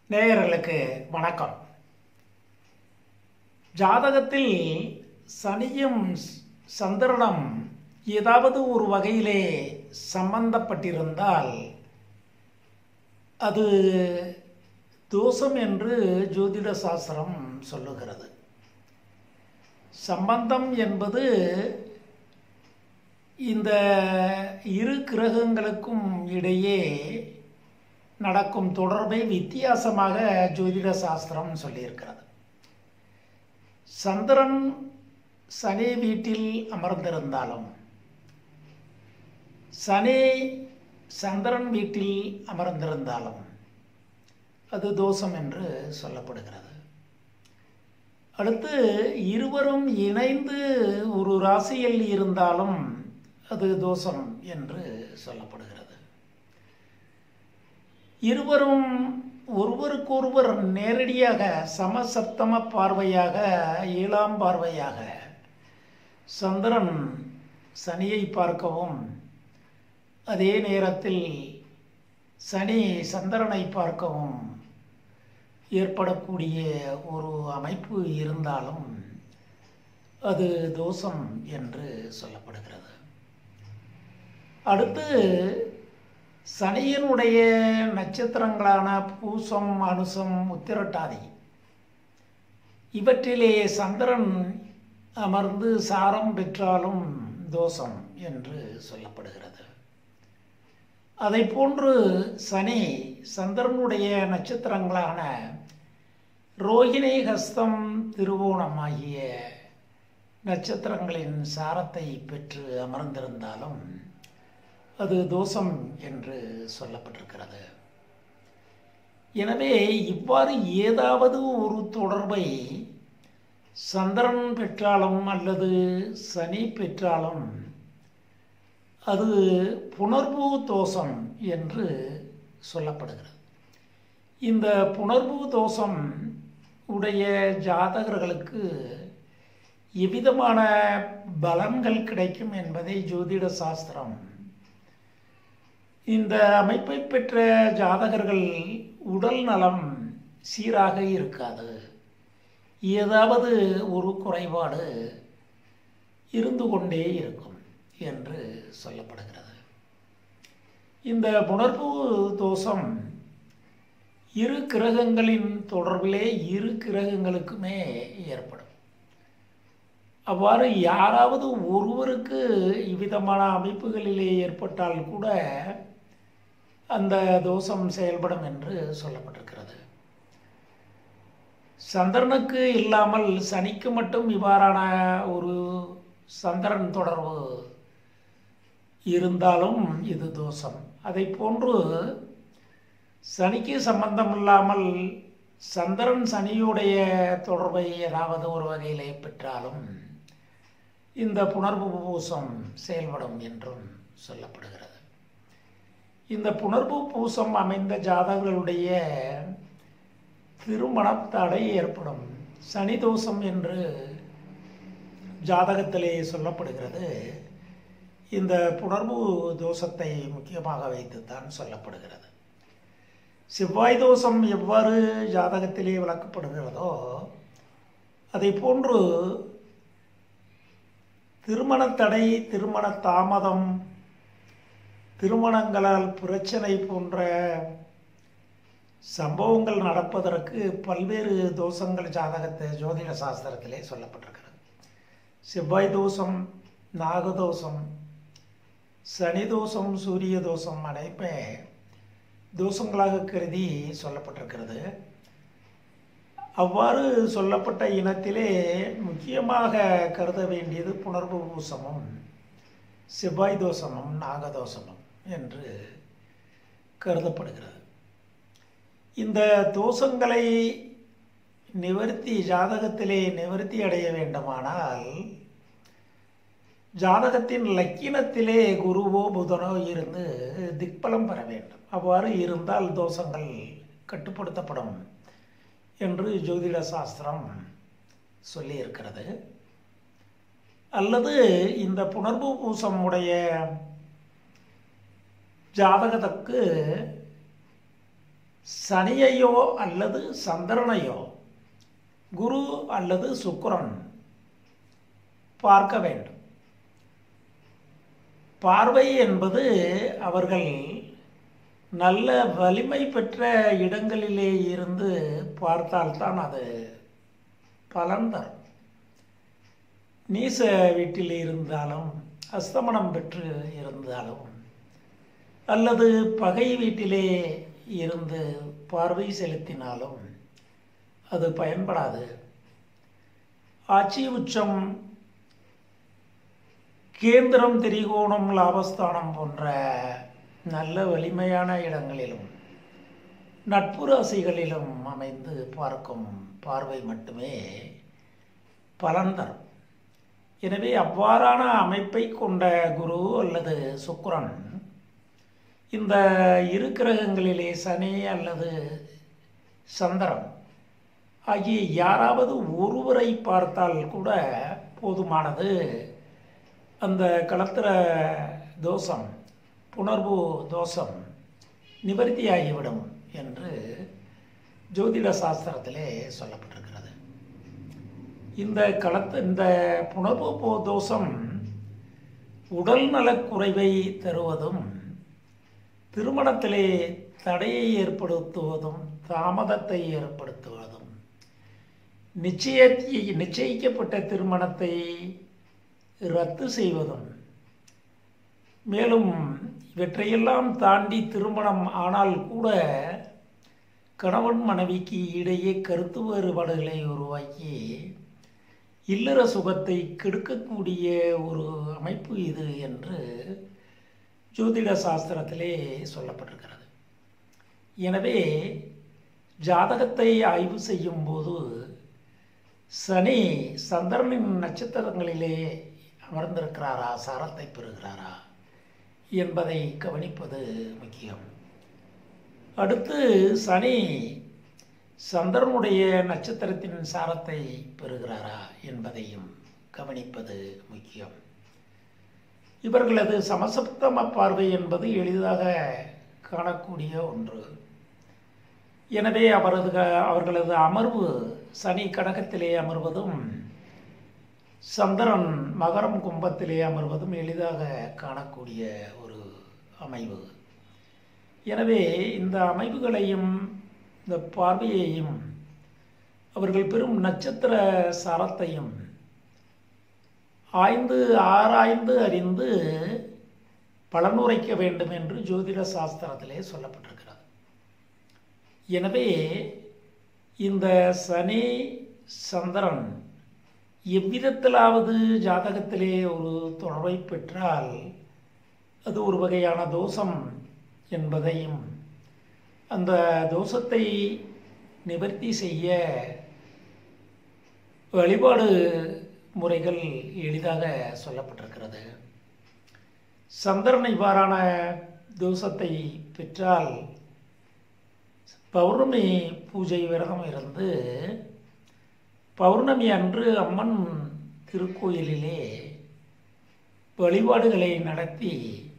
நேயர்களுக்கு வணக்கம் ஜாதகத்தில் சனியும் சந்திரனும் ஏதாவது ஒரு வகையிலே சம்பந்தப்பட்டிருந்தால் அது தோஷம் என்று ஜோதிட சாஸ்திரம் சொல்லுகிறது சம்பந்தம் என்பது இந்த இரு கிரகங்களுக்கும் இடையே நடக்கும் தொடர்பை வித்தியாசமாக ஜோதிட சாஸ்திரம் சொல்லியிருக்கிறது சந்திரன் சனி வீட்டில் அமர்ந்திருந்தாலும் சனி சந்திரன் வீட்டில் அமர்ந்திருந்தாலும் அது தோஷம் என்று சொல்லப்படுகிறது அடுத்து இருவரும் இணைந்து ஒரு ராசியில் இருந்தாலும் அது தோஷம் என்று சொல்லப்படுகிறது இருவரும் ஒருவருக்கொருவர் நேரடியாக சமசப்தம பார்வையாக ஏழாம் பார்வையாக சந்திரன் சனியை பார்க்கவும் அதே நேரத்தில் சனி சந்திரனை பார்க்கவும் ஏற்படக்கூடிய ஒரு அமைப்பு இருந்தாலும் அது தோஷம் என்று சொல்லப்படுகிறது அடுத்து சனியினுடைய நட்சத்திரங்களான பூசம் அனுசம் உத்திரட்டாதி இவற்றிலே சந்திரன் அமர்ந்து சாரம் பெற்றாலும் தோஷம் என்று சொல்லப்படுகிறது அதை போன்று சனி சந்திரனுடைய நட்சத்திரங்களான ரோகிணி ஹஸ்தம் திருவோணம் ஆகிய நட்சத்திரங்களின் சாரத்தை பெற்று அமர்ந்திருந்தாலும் அது தோஷம் என்று சொல்லப்பட்டிருக்கிறது எனவே இவ்வாறு ஏதாவது ஒரு தொடர்பை சந்திரன் பெற்றாலும் அல்லது சனி பெற்றாலும் அது புணர்வு தோஷம் என்று சொல்லப்படுகிறது இந்த புணர்வு தோஷம் உடைய ஜாதகர்களுக்கு எவ்விதமான பலன்கள் கிடைக்கும் என்பதை ஜோதிட சாஸ்திரம் இந்த அமைப்பை பெற்ற ஜாதகர்கள் உடல் நலம் சீராக இருக்காது ஏதாவது ஒரு குறைபாடு இருந்து கொண்டே இருக்கும் என்று சொல்லப்படுகிறது இந்த புணர்வு தோஷம் இரு கிரகங்களின் தொடர்பிலே இரு கிரகங்களுக்குமே ஏற்படும் அவ்வாறு யாராவது ஒருவருக்கு இவ்விதமான அமைப்புகளிலே ஏற்பட்டால் கூட அந்த தோஷம் செயல்படும் என்று சொல்லப்பட்டிருக்கிறது சந்திரனுக்கு இல்லாமல் சனிக்கு மட்டும் இவ்வாறான ஒரு சந்திரன் தொடர்பு இருந்தாலும் இது தோஷம் அதை போன்று சனிக்கு சம்பந்தம் இல்லாமல் சந்திரன் சனியுடைய தொடர்பை ஏதாவது ஒரு வகையிலே பெற்றாலும் இந்த புணர்வு பூசம் செயல்படும் என்றும் சொல்லப்படுகிறது இந்த புணர்வு பூசம் அமைந்த ஜாதகர்களுடைய திருமண தடை ஏற்படும் சனி தோஷம் என்று ஜாதகத்திலே சொல்லப்படுகிறது இந்த புணர்வு தோஷத்தை முக்கியமாக வைத்துத்தான் சொல்லப்படுகிறது செவ்வாய் தோஷம் எவ்வாறு ஜாதகத்திலே விளக்கப்படுகிறதோ அதை போன்று திருமண தடை திருமண தாமதம் திருமணங்களால் பிரச்சனை போன்ற சம்பவங்கள் நடப்பதற்கு பல்வேறு தோஷங்கள் ஜாதகத்தை ஜோதிட சாஸ்திரத்திலே சொல்லப்பட்டிருக்கிறது செவ்வாய் தோஷம் நாகதோஷம் சனி தோஷம் சூரிய தோஷம் அனைப்பே தோஷங்களாக கருதி சொல்லப்பட்டிருக்கிறது அவ்வாறு சொல்லப்பட்ட இனத்திலே முக்கியமாக கருத வேண்டியது புணர்வு பூசமும் செவ்வாய் தோஷமும் நாகதோஷமும் என்று கருதப்படுகிறது இந்த தோஷங்களை நிவர்த்தி ஜாதகத்திலே நிவர்த்தி அடைய வேண்டுமானால் ஜாதகத்தின் லக்கினத்திலே குருவோ புதனோ இருந்து திக்பலம் பெற வேண்டும் அவ்வாறு இருந்தால் தோஷங்கள் கட்டுப்படுத்தப்படும் என்று ஜோதிட சாஸ்திரம் சொல்லியிருக்கிறது அல்லது இந்த புணர்வு பூசம் உடைய ஜாதகத்துக்கு சனியையோ அல்லது சந்திரனையோ குரு அல்லது சுக்கிரன் பார்க்க வேண்டும் பார்வை என்பது அவர்கள் நல்ல வலிமை பெற்ற இடங்களிலே இருந்து பார்த்தால்தான் அது பலன் தரும் நீச வீட்டில் இருந்தாலும் அஸ்தமனம் பெற்று இருந்தாலும் அல்லது பகை வீட்டிலே இருந்து பார்வை செலுத்தினாலும் அது பயன்படாது ஆட்சி உச்சம் கேந்திரம் திரிகோணம் லாபஸ்தானம் போன்ற நல்ல வலிமையான இடங்களிலும் நட்பு ராசிகளிலும் அமைந்து பார்க்கும் பார்வை மட்டுமே பலன் தரும் எனவே அவ்வாறான அமைப்பை கொண்ட குரு அல்லது சுக்கிரன் இந்த இரு கிரகங்களிலே சனி அல்லது சந்திரன் ஆகிய யாராவது ஒருவரை பார்த்தால் கூட போதுமானது அந்த களத்திர தோஷம் புணர்வு தோஷம் நிவர்த்தியாகிவிடும் என்று ஜோதிட சாஸ்திரத்திலே சொல்லப்பட்டிருக்கிறது இந்த களத்து இந்த புணர்வு போ தோஷம் உடல் நலக்குறைவை தருவதும் திருமணத்திலே தடையை ஏற்படுத்துவதும் தாமதத்தை ஏற்படுத்துவதும் நிச்சய நிச்சயிக்கப்பட்ட திருமணத்தை ரத்து செய்வதும் மேலும் இவற்றையெல்லாம் தாண்டி திருமணம் ஆனால் கூட கணவன் மனைவிக்கு இடையே கருத்து வேறுபாடுகளை உருவாக்கி இல்லற சுகத்தை கெடுக்கக்கூடிய ஒரு அமைப்பு இது என்று ஜோதிட சாஸ்திரத்திலே சொல்லப்பட்டிருக்கிறது எனவே ஜாதகத்தை ஆய்வு செய்யும்போது சனி சந்திரனின் நட்சத்திரங்களிலே அமர்ந்திருக்கிறாரா சாரத்தை பெறுகிறாரா என்பதை கவனிப்பது முக்கியம் அடுத்து சனி சந்திரனுடைய நட்சத்திரத்தின் சாரத்தை பெறுகிறாரா என்பதையும் கவனிப்பது முக்கியம் இவர்களது சமசப்தம பார்வை என்பது எளிதாக காணக்கூடிய ஒன்று எனவே அவரது அவர்களது அமர்வு சனி கடகத்திலே அமர்வதும் சந்திரன் மகரம் கும்பத்திலே அமர்வதும் எளிதாக காணக்கூடிய ஒரு அமைவு எனவே இந்த அமைவுகளையும் இந்த பார்வையையும் அவர்கள் பெறும் நட்சத்திர சாரத்தையும் ஆய்ந்து ஆராய்ந்து அறிந்து பலனுரைக்க வேண்டும் என்று ஜோதிட சாஸ்திரத்திலே சொல்லப்பட்டிருக்கிறது எனவே இந்த சனி சந்திரன் எவ்விதத்திலாவது ஜாதகத்திலே ஒரு தொடர்பை பெற்றால் அது ஒரு வகையான தோஷம் என்பதையும் அந்த தோஷத்தை நிவர்த்தி செய்ய வழிபாடு முறைகள் எளிதாக சொல்லப்பட்டிருக்கிறது சந்திரன் இவ்வாறான தோஷத்தை பெற்றால் பௌர்ணமி பூஜை விரதம் இருந்து பௌர்ணமி அன்று அம்மன் திருக்கோயிலிலே வழிபாடுகளை நடத்தி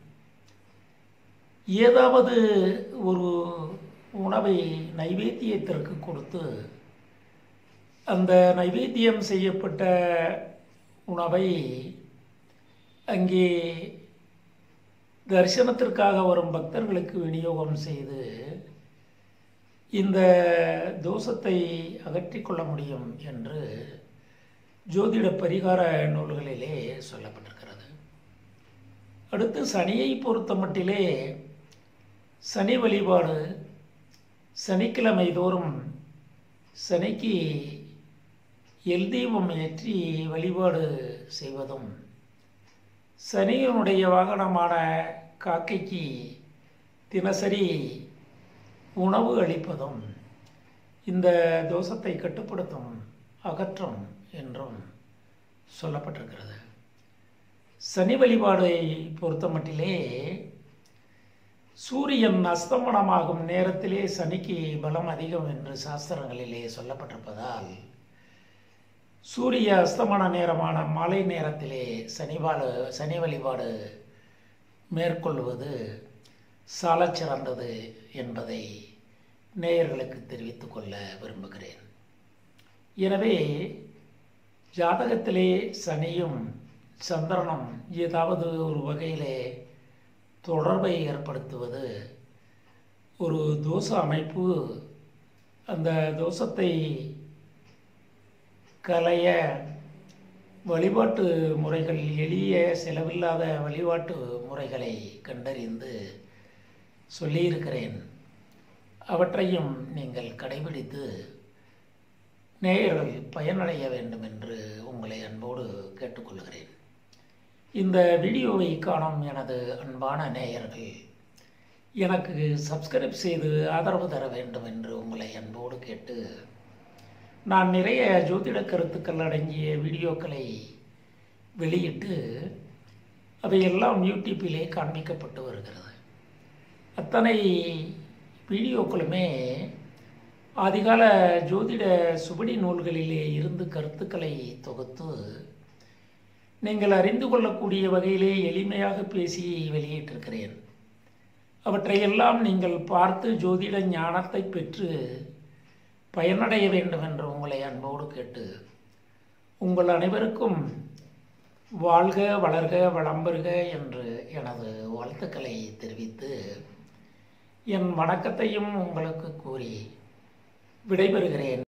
ஏதாவது ஒரு உணவை நைவேத்தியத்திற்கு கொடுத்து அந்த நைவேத்தியம் செய்யப்பட்ட உணவை அங்கே தரிசனத்திற்காக வரும் பக்தர்களுக்கு விநியோகம் செய்து இந்த தோஷத்தை அகற்றி கொள்ள முடியும் என்று ஜோதிட பரிகார நூல்களிலே சொல்லப்பட்டிருக்கிறது அடுத்து சனியை பொறுத்த மட்டிலே சனி வழிபாடு சனிக்கிழமை தோறும் சனிக்கு எல் தீபம் ஏற்றி வழிபாடு செய்வதும் சனியினுடைய வாகனமான காக்கைக்கு தினசரி உணவு அளிப்பதும் இந்த தோஷத்தை கட்டுப்படுத்தும் அகற்றும் என்றும் சொல்லப்பட்டிருக்கிறது சனி வழிபாடை பொறுத்த மட்டிலே சூரியன் அஸ்தமனமாகும் நேரத்திலே சனிக்கு பலம் அதிகம் என்று சாஸ்திரங்களிலே சொல்லப்பட்டிருப்பதால் சூரிய அஸ்தமன நேரமான மாலை நேரத்திலே சனிவாடு சனி வழிபாடு மேற்கொள்வது சாலச் சிறந்தது என்பதை நேயர்களுக்கு தெரிவித்துக் கொள்ள விரும்புகிறேன் எனவே ஜாதகத்திலே சனியும் சந்திரனும் ஏதாவது ஒரு வகையிலே தொடர்பை ஏற்படுத்துவது ஒரு தோஷ அமைப்பு அந்த தோஷத்தை களைய வழிபாட்டு முறைகள் எளிய செலவில்லாத வழிபாட்டு முறைகளை கண்டறிந்து சொல்லியிருக்கிறேன் அவற்றையும் நீங்கள் கடைபிடித்து நேயர்கள் பயனடைய வேண்டும் என்று உங்களை அன்போடு கேட்டுக்கொள்கிறேன் இந்த வீடியோவை காணும் எனது அன்பான நேயர்கள் எனக்கு சப்ஸ்கிரைப் செய்து ஆதரவு தர வேண்டும் என்று உங்களை அன்போடு கேட்டு நான் நிறைய ஜோதிட கருத்துக்கள் அடங்கிய வீடியோக்களை வெளியிட்டு அவையெல்லாம் யூடியூப்பிலே காண்பிக்கப்பட்டு வருகிறது அத்தனை வீடியோக்களுமே ஆதிகால ஜோதிட சுவடி நூல்களிலே இருந்து கருத்துக்களை தொகுத்து நீங்கள் அறிந்து கொள்ளக்கூடிய வகையிலே எளிமையாக பேசி வெளியிட்டிருக்கிறேன் அவற்றையெல்லாம் நீங்கள் பார்த்து ஜோதிட ஞானத்தை பெற்று பயனடைய வேண்டும் என்று உங்களை அன்போடு கேட்டு உங்கள் அனைவருக்கும் வாழ்க வளர்க வளம்பெறுக என்று எனது வாழ்த்துக்களை தெரிவித்து என் வணக்கத்தையும் உங்களுக்கு கூறி விடைபெறுகிறேன்